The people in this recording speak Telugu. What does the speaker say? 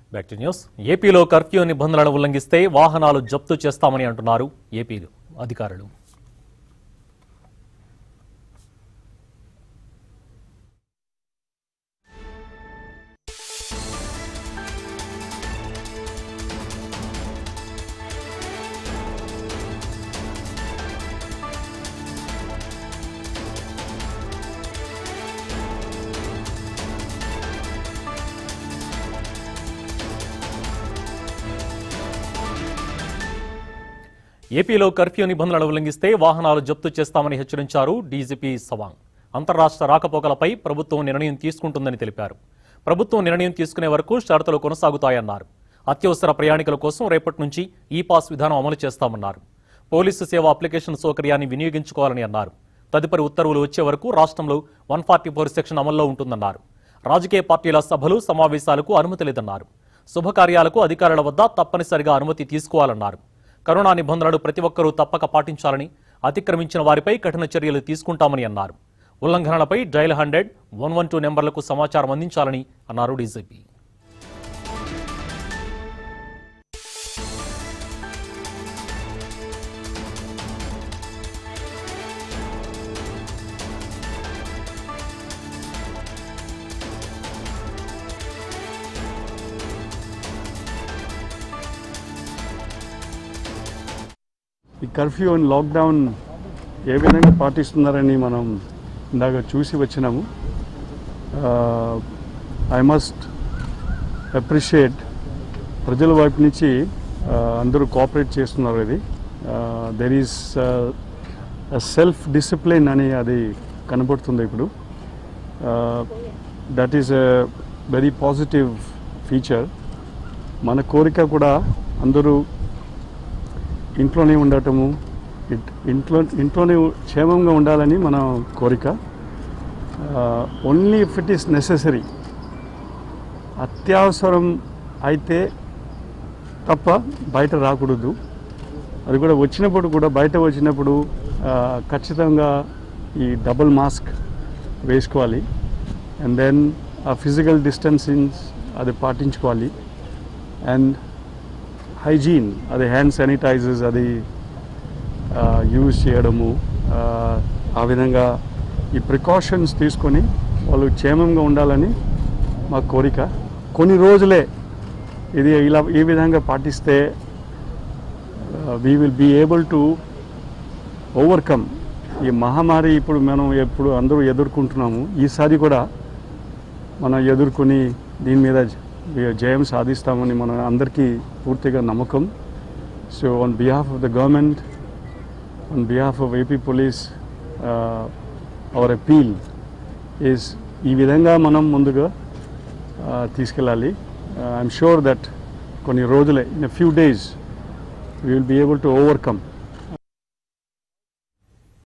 బ్యాక్ టు న్యూస్ ఏపీలో కర్ఫ్యూ నిబంధనలను ఉల్లంఘిస్తే వాహనాలు జప్తు చేస్తామని అంటున్నారు ఏపీ అధికారులు ఏపీలో కర్ఫ్యూ నిబంధనలు ఉల్లంఘిస్తే వాహనాలు జప్తు చేస్తామని హెచ్చరించారు డీజీపీ సవాంగ్ అంతర్రాష్ట్ర రాకపోకలపై ప్రభుత్వం నిర్ణయం తీసుకుంటుందని తెలిపారు ప్రభుత్వం నిర్ణయం తీసుకునే వరకు షరతులు కొనసాగుతాయన్నారు అత్యవసర ప్రయాణికుల కోసం రేపటి నుంచి ఈ పాస్ విధానం అమలు చేస్తామన్నారు పోలీసు సేవ అప్లికేషన్ సౌకర్యాన్ని వినియోగించుకోవాలని అన్నారు తదుపరి ఉత్తర్వులు వచ్చే వరకు రాష్ట్రంలో వన్ ఫార్టీ ఫోర్ సెక్షన్ అమల్లో ఉంటుందన్నారు రాజకీయ పార్టీల సభలు సమావేశాలకు అనుమతి లేదన్నారు శుభకార్యాలకు అధికారుల వద్ద తప్పనిసరిగా అనుమతి తీసుకోవాలన్నారు కరోనా నిబంధనలు ప్రతి ఒక్కరూ తప్పక పాటించాలని అతిక్రమించిన వారిపై కఠిన చర్యలు తీసుకుంటామని అన్నారు ఉల్లంఘనలపై dial hundred one one two నెంబర్లకు సమాచారం అందించాలని అన్నారు డీజీపీ ఈ కర్ఫ్యూ అండ్ లాక్డౌన్ ఏ విధంగా పాటిస్తున్నారని మనం ఇందాక చూసి వచ్చినాము ఐ మస్ట్ అప్రిషియేట్ ప్రజల వైపు నుంచి ఆ, అందరూ కోఆపరేట్ చేస్తున్నారు ఇది దెర్ ఈస్ సెల్ఫ్ డిసిప్లిన్ అని అది కనబడుతుంది ఇప్పుడు that is a very positive feature మన కోరిక కూడా అందరూ ఇంట్లోనే ఉండటము ఇట్- ఇంట్లో ఇంట్లోనే క్షేమంగా ఉండాలని మన కోరిక only if it is necessary అత్యవసరం అయితే తప్ప బయట రాకూడదు అది కూడా వచ్చినప్పుడు కూడా బయట వచ్చినప్పుడు ఆ, ఖచ్చితంగా ఈ డబుల్ మాస్క్ వేసుకోవాలి అండ్ దెన్ ఆ ఫిజికల్ డిస్టెన్సింగ్ అది పాటించుకోవాలి అండ్ హైజీన్ అది హ్యాండ్ శానిటైజర్స్ అది యూజ్ చేయడము ఆ, ఆ విధంగా ఈ ప్రికాషన్స్ తీసుకొని వాళ్ళు క్షేమంగా ఉండాలని మా కోరిక కొన్ని రోజులే ఇది ఇలా ఈ విధంగా పాటిస్తే we will be able to overcome ఈ మహమ్మారి ఇప్పుడు మనం ఎప్పుడు అందరూ ఎదుర్కొంటున్నాము ఈసారి కూడా మనం ఎదుర్కొని దీని మీద జ- జయం సాధిస్తామని మన అందరికీ పూర్తిగా నమ్మకం so on behalf of the government on behalf of AP police our appeal is ఈ విధంగా మనం ముందుగా ఆ, తీసుకెళ్ళాలి ఐఎమ్ షూర్ దట్ కొన్ని రోజులే in a few days we will be able to overcome